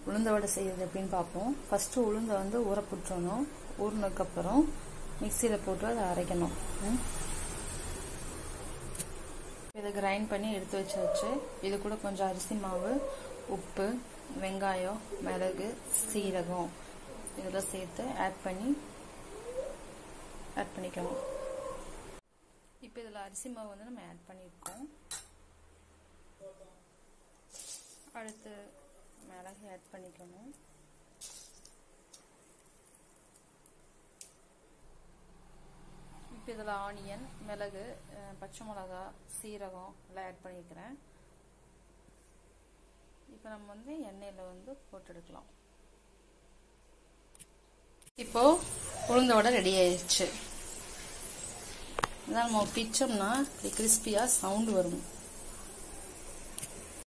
உளுந்த வடை செய்யறது எப்படின்னு பார்ப்போம் ஃபஸ்ட்டு உளுந்தை வந்து ஊற போட்டுறணும் ஊறினதுக்கப்புறம் மிக்சியில் போட்டு அதை அரைக்கணும் ம். இதை கிரைண்ட் பண்ணி எடுத்து வச்சாச்சு இது கூட கொஞ்சம் அரிசி மாவு உப்பு வெங்காயம் மிளகு சீரகம் இதெல்லாம் சேர்த்து ஆட் பண்ணி ஆட் பண்ணிக்கணும் இப்போ இதில் அரிசி மாவு வந்து நம்ம ஆட் பண்ணியிருக்கோம் அடுத்து மிளகு ஆட் பண்ணிக்கணும் இப்போ இதில் ஆனியன் மிளகு அஹ், பச்சை மிளகா சீரகம் எல்லாம் ஆட் பண்ணிக்கிறேன் இப்போ நம்ம வந்து எண்ணெயில் வந்து போட்டு எடுக்கலாம் இப்போ உளுந்தோட ரெடி ஆயிடுச்சு இதான் நம்ம பிச்சோம்னா கிறிஸ்பியாக சவுண்டு வரும்